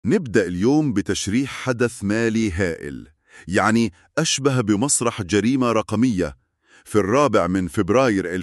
نبدأ اليوم بتشريح حدث مالي هائل يعني أشبه بمسرح جريمة رقمية في الرابع من فبراير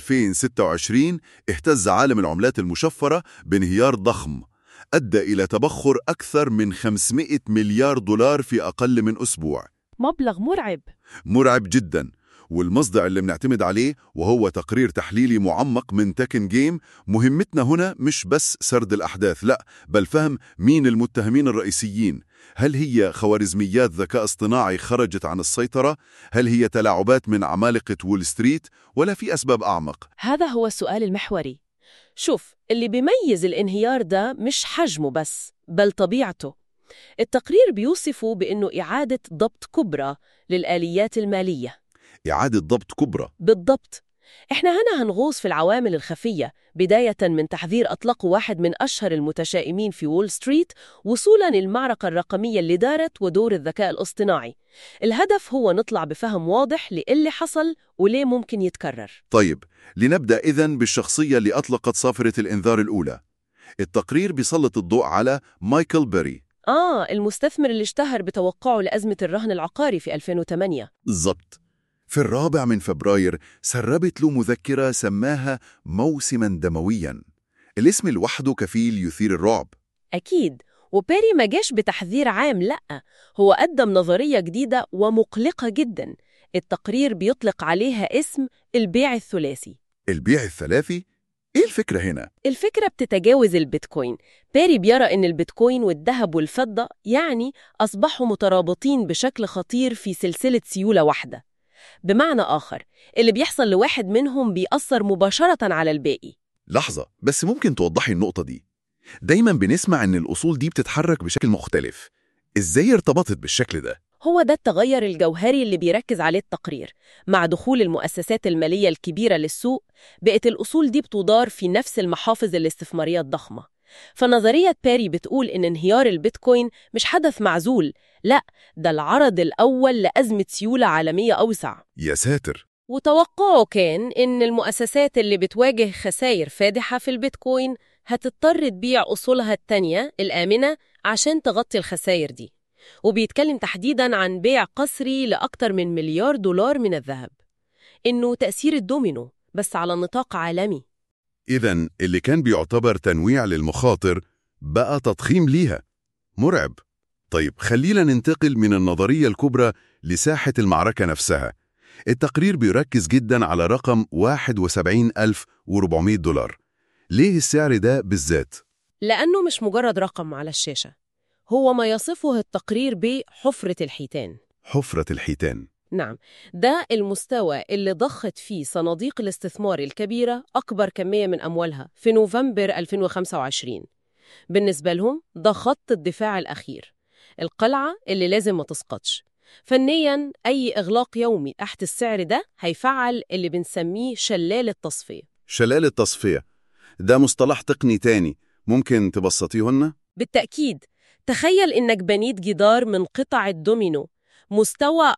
2026 اهتز عالم العملات المشفرة بانهيار ضخم أدى إلى تبخر أكثر من 500 مليار دولار في أقل من أسبوع مبلغ مرعب مرعب جدا والمصدر اللي بنعتمد عليه وهو تقرير تحليلي معمق من تكن جيم مهمتنا هنا مش بس سرد الأحداث لا بل فهم مين المتهمين الرئيسيين هل هي خوارزميات ذكاء اصطناعي خرجت عن السيطرة؟ هل هي تلاعبات من عمالقة وول ستريت؟ ولا في أسباب أعمق؟ هذا هو السؤال المحوري شوف اللي بيميز الانهيار ده مش حجمه بس بل طبيعته التقرير بيوصفه بأنه إعادة ضبط كبرى للآليات المالية إعادة ضبط كبرى بالضبط إحنا هنا هنغوص في العوامل الخفية بداية من تحذير أطلقه واحد من أشهر المتشائمين في وول ستريت وصولاً للمعركة الرقمية اللي دارت ودور الذكاء الاصطناعي الهدف هو نطلع بفهم واضح لإلي حصل وليه ممكن يتكرر طيب لنبدأ إذن بالشخصية اللي أطلقت صافرة الإنذار الأولى التقرير بيسلط الضوء على مايكل بيري آه المستثمر اللي اشتهر بتوقعه لأزمة الرهن العقاري في 2008 بالضبط في الرابع من فبراير سربت له مذكرة سماها موسما دمويا الاسم لوحده كفيل يثير الرعب أكيد وبيري ما جاش بتحذير عام لأ هو قدم نظرية جديدة ومقلقة جدا التقرير بيطلق عليها اسم البيع الثلاثي البيع الثلاثي؟ إيه الفكرة هنا؟ الفكرة بتتجاوز البيتكوين بيري بيرى إن البيتكوين والذهب والفضة يعني أصبحوا مترابطين بشكل خطير في سلسلة سيولة واحدة بمعنى آخر اللي بيحصل لواحد منهم بيأثر مباشرة على الباقي لحظة بس ممكن توضحي النقطة دي دايما بنسمع إن الأصول دي بتتحرك بشكل مختلف إزاي ارتبطت بالشكل ده؟ هو ده التغير الجوهري اللي بيركز عليه التقرير مع دخول المؤسسات المالية الكبيرة للسوق بقت الأصول دي بتدار في نفس المحافظ الاستثمارية الضخمة فنظرية بيري بتقول إن انهيار البيتكوين مش حدث معزول لا ده العرض الأول لأزمة سيولة عالمية أوسع يا ساتر وتوقعه كان إن المؤسسات اللي بتواجه خسائر فادحة في البيتكوين هتضطر تبيع أصولها التانية الآمنة عشان تغطي الخسائر دي وبيتكلم تحديداً عن بيع قسري لأكثر من مليار دولار من الذهب إنه تأثير الدومينو بس على نطاق عالمي إذا اللي كان بيعتبر تنويع للمخاطر بقى تضخيم ليها مرعب طيب خلينا ننتقل من النظرية الكبرى لساحة المعركة نفسها التقرير بيركز جدا على رقم 71400 دولار ليه السعر ده بالذات؟ لأنه مش مجرد رقم على الشاشة هو ما يصفه التقرير بحفرة الحيتان حفرة الحيتان نعم ده المستوى اللي ضخت فيه صناديق الاستثمار الكبيرة أكبر كمية من أموالها في نوفمبر 2025 بالنسبة لهم ده خط الدفاع الأخير القلعة اللي لازم ما تسقطش فنياً أي إغلاق يومي تحت السعر ده هيفعل اللي بنسميه شلال التصفية شلال التصفية ده مصطلح تقني تاني ممكن تبسطيهن؟ بالتأكيد تخيل إنك بنيت جدار من قطع الدومينو مستوى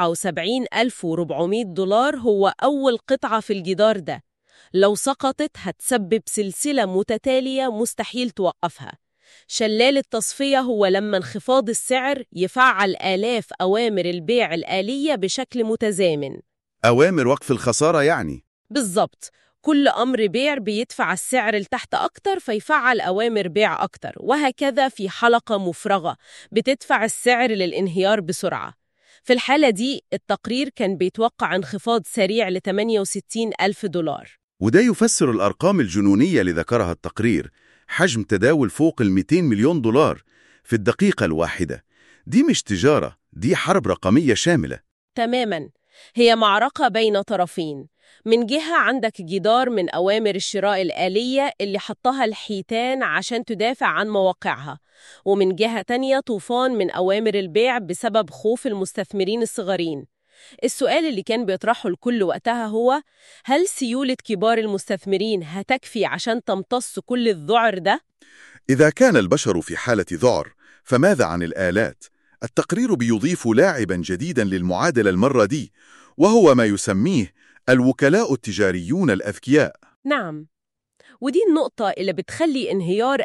74400 دولار هو أول قطعة في الجدار ده لو سقطت هتسبب سلسلة متتالية مستحيل توقفها شلال التصفية هو لما انخفاض السعر يفعل آلاف أوامر البيع الآلية بشكل متزامن أوامر وقف الخسارة يعني بالضبط كل أمر بيع بيدفع السعر لتحت أكتر فيفعل أوامر بيع أكتر وهكذا في حلقة مفرغة بتدفع السعر للانهيار بسرعة في الحالة دي التقرير كان بيتوقع انخفاض سريع ل 68 ألف دولار وده يفسر الأرقام الجنونية اللي ذكرها التقرير حجم تداول فوق ال 200 مليون دولار في الدقيقة الواحدة دي مش تجارة دي حرب رقمية شاملة تماما هي معركة بين طرفين من جهة عندك جدار من أوامر الشراء الآلية اللي حطها الحيتان عشان تدافع عن مواقعها ومن جهة تانية طوفان من أوامر البيع بسبب خوف المستثمرين الصغيرين السؤال اللي كان بيطرحه الكل وقتها هو هل سيولة كبار المستثمرين هتكفي عشان تمتص كل الذعر ده؟ إذا كان البشر في حالة ذعر فماذا عن الآلات؟ التقرير بيضيف لاعبا جديدا للمعادلة المرة دي وهو ما يسميه الوكلاء التجاريون الأذكياء نعم ودي النقطة اللي بتخلي انهيار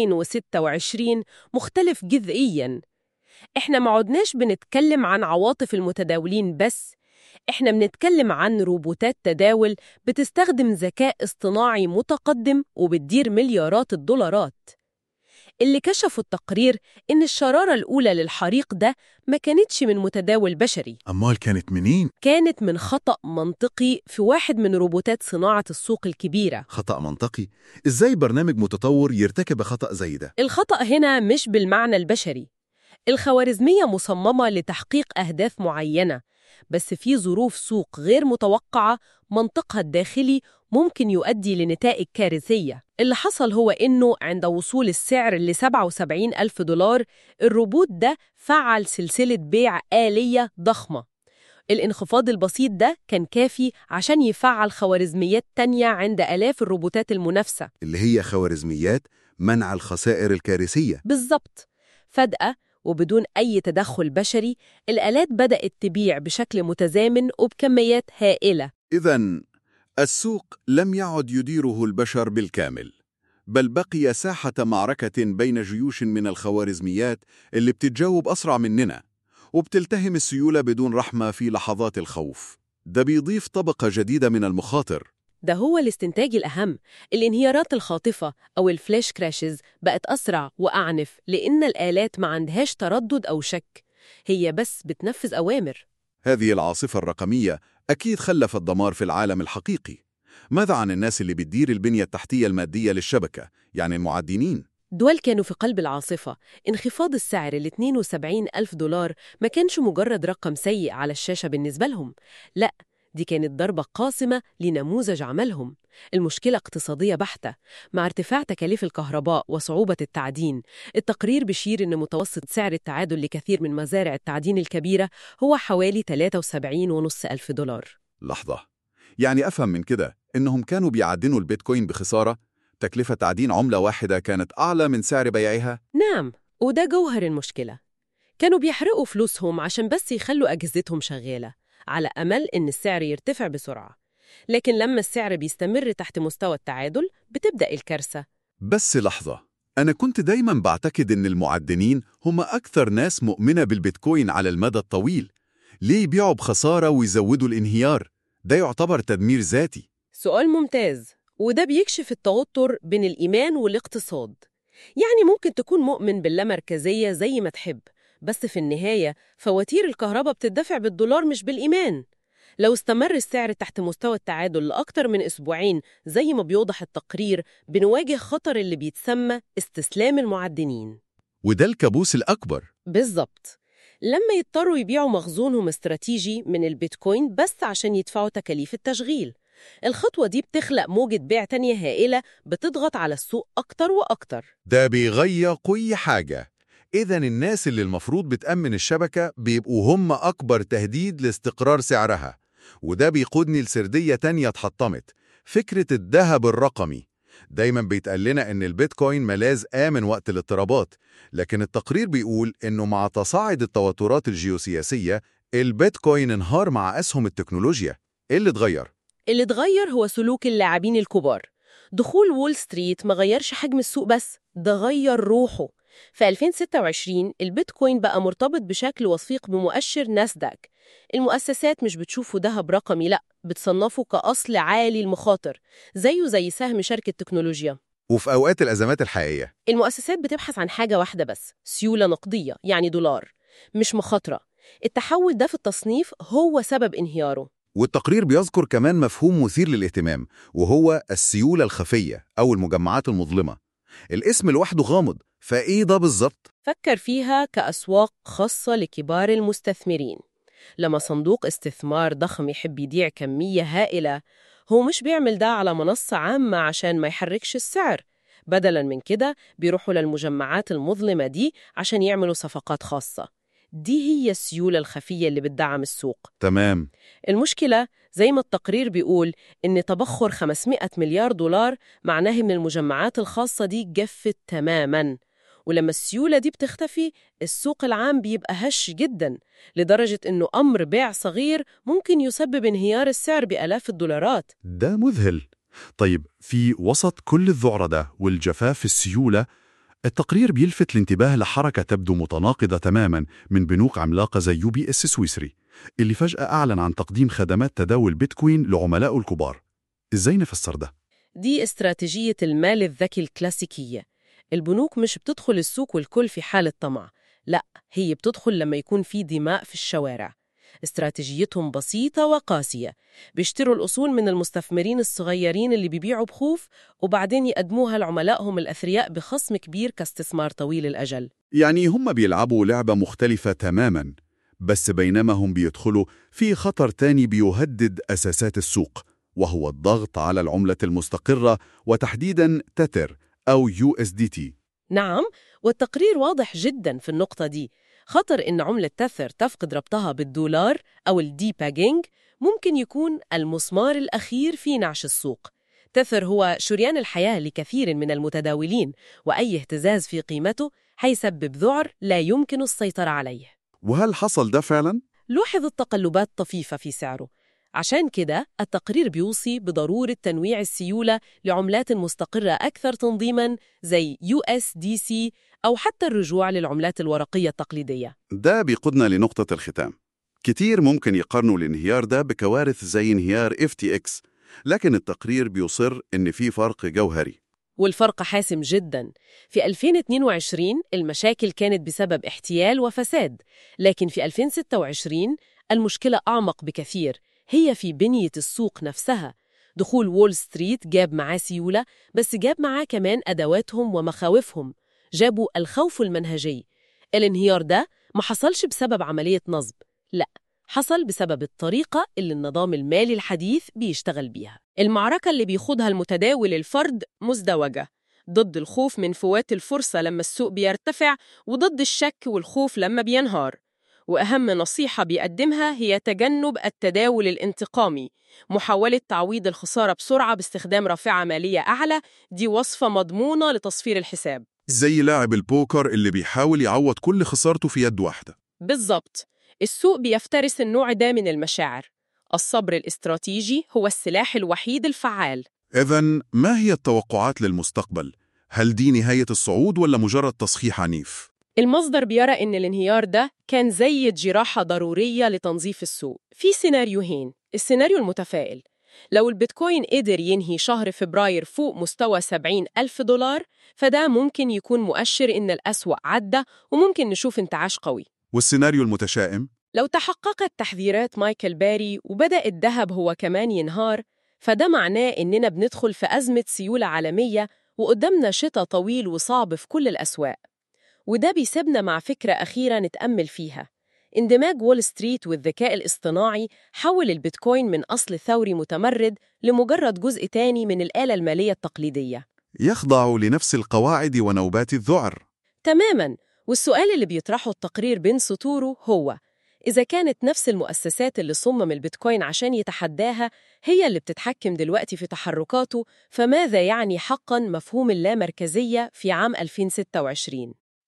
2026 مختلف جذرياً إحنا ما عدناش بنتكلم عن عواطف المتداولين بس إحنا بنتكلم عن روبوتات تداول بتستخدم ذكاء اصطناعي متقدم وبتدير مليارات الدولارات اللي كشفوا التقرير إن الشرارة الأولى للحريق ده ما كانتش من متداول بشري أمال كانت منين؟ كانت من خطأ منطقي في واحد من روبوتات صناعة السوق الكبيرة خطأ منطقي إزاي برنامج متطور يرتكب خطأ زي ده؟ الخطأ هنا مش بالمعنى البشري الخوارزمية مصممة لتحقيق أهداف معينة بس في ظروف سوق غير متوقعة منطقها الداخلي ممكن يؤدي لنتائج كارثية اللي حصل هو إنه عند وصول السعر ل 77 ألف دولار الروبوت ده فعل سلسلة بيع آلية ضخمة الانخفاض البسيط ده كان كافي عشان يفعل خوارزميات تانية عند آلاف الروبوتات المنافسة اللي هي خوارزميات منع الخسائر الكارثية بالظبط فجأة وبدون أي تدخل بشري الآلات بدأت تبيع بشكل متزامن وبكميات هائلة إذا السوق لم يعد يديره البشر بالكامل بل بقي ساحة معركة بين جيوش من الخوارزميات اللي بتتجاوب أسرع مننا وبتلتهم السيولة بدون رحمة في لحظات الخوف ده بيضيف طبقة جديدة من المخاطر ده هو الاستنتاج الأهم الانهيارات الخاطفة أو الفلاش كراشز بقت أسرع وأعنف لأن الآلات ما عندهاش تردد أو شك هي بس بتنفذ أوامر هذه العاصفة الرقمية أكيد خلفت دمار في العالم الحقيقي ماذا عن الناس اللي بتدير البنية التحتية المادية للشبكة يعني المعدنين؟ دول كانوا في قلب العاصفة انخفاض السعر ل 72 ألف دولار ما كانش مجرد رقم سيء على الشاشة بالنسبة لهم لا دي كانت ضربة قاسمة لنموذج عملهم المشكلة اقتصادية بحتة مع ارتفاع تكاليف الكهرباء وصعوبة التعدين التقرير بيشير أن متوسط سعر التعادل لكثير من مزارع التعدين الكبيرة هو حوالي 73.5 ألف دولار لحظة يعني أفهم من كده إنهم كانوا بيعدنوا البيتكوين بخسارة تكلفة تعدين عملة واحدة كانت أعلى من سعر بيعها نعم وده جوهر المشكلة كانوا بيحرقوا فلوسهم عشان بس يخلوا أجهزتهم شغالة على أمل إن السعر يرتفع بسرعة لكن لما السعر بيستمر تحت مستوى التعادل بتبدأ الكارثة بس لحظة أنا كنت دايما بعتقد إن المعدنين هم أكثر ناس مؤمنة بالبيتكوين على المدى الطويل ليه يبيعوا بخسارة ويزودوا الانهيار؟ ده يعتبر تدمير ذاتي سؤال ممتاز وده بيكشف التوتر بين الإيمان والاقتصاد يعني ممكن تكون مؤمن باللامركزية زي ما تحب بس في النهاية فواتير الكهرباء بتدفع بالدولار مش بالإيمان لو استمر السعر تحت مستوى التعادل لأكتر من أسبوعين زي ما بيوضح التقرير بنواجه خطر اللي بيتسمى استسلام المعدنين وده الكابوس الأكبر بالظبط لما يضطروا يبيعوا مخزونهم استراتيجي من البيتكوين بس عشان يدفعوا تكاليف التشغيل الخطوة دي بتخلق موجة بيع تانية هائلة بتضغط على السوق أكتر وأكتر ده بيغير كل حاجة إذا الناس اللي المفروض بتأمن الشبكة بيبقوا هم أكبر تهديد لاستقرار سعرها وده بيقودني لسردية تانية اتحطمت فكرة الذهب الرقمي دايما بيتقال لنا إن البيتكوين ملاذ آمن وقت الاضطرابات لكن التقرير بيقول إنه مع تصاعد التوترات الجيوسياسية البيتكوين انهار مع أسهم التكنولوجيا إيه اللي اتغير؟ اللي اتغير هو سلوك اللاعبين الكبار دخول وول ستريت ما غيرش حجم السوق بس ده غير روحه في 2026 البيتكوين بقى مرتبط بشكل وثيق بمؤشر ناسداك المؤسسات مش بتشوفه ذهب رقمي لا بتصنفه كأصل عالي المخاطر زيه زي سهم شركة تكنولوجيا وفي أوقات الأزمات الحقيقية المؤسسات بتبحث عن حاجة واحدة بس سيولة نقدية يعني دولار مش مخاطرة التحول ده في التصنيف هو سبب انهياره والتقرير بيذكر كمان مفهوم مثير للاهتمام وهو السيولة الخفية أو المجمعات المظلمة الاسم لوحده غامض فإيه ده بالظبط؟ فكر فيها كأسواق خاصة لكبار المستثمرين لما صندوق استثمار ضخم يحب يبيع كمية هائلة هو مش بيعمل ده على منصة عامة عشان ما يحركش السعر بدلاً من كده بيروحوا للمجمعات المظلمة دي عشان يعملوا صفقات خاصة دي هي السيولة الخفية اللي بتدعم السوق تمام المشكلة زي ما التقرير بيقول إن تبخر 500 مليار دولار معناه إن المجمعات الخاصة دي جفت تماماً ولما السيولة دي بتختفي السوق العام بيبقى هش جداً لدرجة إنه أمر بيع صغير ممكن يسبب انهيار السعر بآلاف الدولارات ده مذهل طيب في وسط كل الذعر ده والجفاف في السيولة التقرير بيلفت الانتباه لحركة تبدو متناقضة تماما من بنوك عملاقة زي يو بي اس سويسري اللي فجأة أعلن عن تقديم خدمات تداول بيتكوين لعملائه الكبار إزاي نفسر ده؟ دي استراتيجية المال الذكي الكلاسيكية البنوك مش بتدخل السوق والكل في حالة طمع لا هي بتدخل لما يكون في دماء في الشوارع استراتيجيتهم بسيطة وقاسية بيشتروا الأصول من المستثمرين الصغيرين اللي بيبيعوا بخوف وبعدين يقدموها لعملائهم الأثرياء بخصم كبير كاستثمار طويل الأجل يعني هم بيلعبوا لعبة مختلفة تماما بس بينما هم بيدخلوا في خطر تاني بيهدد أساسات السوق وهو الضغط على العملة المستقرة وتحديدا تتر أو USDT نعم والتقرير واضح جدا في النقطة دي خطر إن عملة تثر تفقد ربطها بالدولار أو الدي باجينج ممكن يكون المسمار الأخير في نعش السوق تثر هو شريان الحياة لكثير من المتداولين وأي اهتزاز في قيمته هيسبب ذعر لا يمكن السيطرة عليه وهل حصل ده فعلا؟ لوحظ التقلبات طفيفة في سعره عشان كده التقرير بيوصي بضرورة تنويع السيولة لعملات مستقرة أكثر تنظيماً زي USDC أو حتى الرجوع للعملات الورقية التقليدية ده بيقودنا لنقطة الختام كتير ممكن يقارنوا الانهيار ده بكوارث زي انهيار FTX لكن التقرير بيصر إن في فرق جوهري والفرق حاسم جدا في 2022 المشاكل كانت بسبب احتيال وفساد لكن في 2026 المشكلة أعمق بكثير هي في بنية السوق نفسها دخول وول ستريت جاب معاه سيولة بس جاب معاه كمان أدواتهم ومخاوفهم جابوا الخوف المنهجي الانهيار ده ما حصلش بسبب عملية نصب لا حصل بسبب الطريقة اللي النظام المالي الحديث بيشتغل بيها المعركة اللي بيخوضها المتداول الفرد مزدوجة ضد الخوف من فوات الفرصة لما السوق بيرتفع وضد الشك والخوف لما بينهار وأهم نصيحة بيقدمها هي تجنب التداول الانتقامي محاولة تعويض الخسارة بسرعة باستخدام رافعة مالية أعلى دي وصفة مضمونة لتصفير الحساب زي لاعب البوكر اللي بيحاول يعوض كل خسارته في يد واحدة بالضبط السوق بيفترس النوع ده من المشاعر الصبر الاستراتيجي هو السلاح الوحيد الفعال إذا ما هي التوقعات للمستقبل؟ هل دي نهاية الصعود ولا مجرد تصحيح عنيف؟ المصدر بيرى إن الانهيار ده كان زي جراحة ضرورية لتنظيف السوق في سيناريوهين السيناريو المتفائل لو البيتكوين قدر ينهي شهر فبراير فوق مستوى 70 ألف دولار فده ممكن يكون مؤشر إن الأسوأ عدى وممكن نشوف انتعاش قوي والسيناريو المتشائم؟ لو تحققت تحذيرات مايكل باري وبدأ الذهب هو كمان ينهار فده معناه إننا بندخل في أزمة سيولة عالمية وقدامنا شتاء طويل وصعب في كل الأسواق وده بيسيبنا مع فكرة أخيرة نتأمل فيها اندماج وول ستريت والذكاء الاصطناعي حول البيتكوين من أصل ثوري متمرد لمجرد جزء تاني من الآلة المالية التقليدية يخضع لنفس القواعد ونوبات الذعر تماماً والسؤال اللي بيطرحه التقرير بين سطوره هو إذا كانت نفس المؤسسات اللي صمم البيتكوين عشان يتحداها هي اللي بتتحكم دلوقتي في تحركاته فماذا يعني حقاً مفهوم اللامركزية في عام 2026؟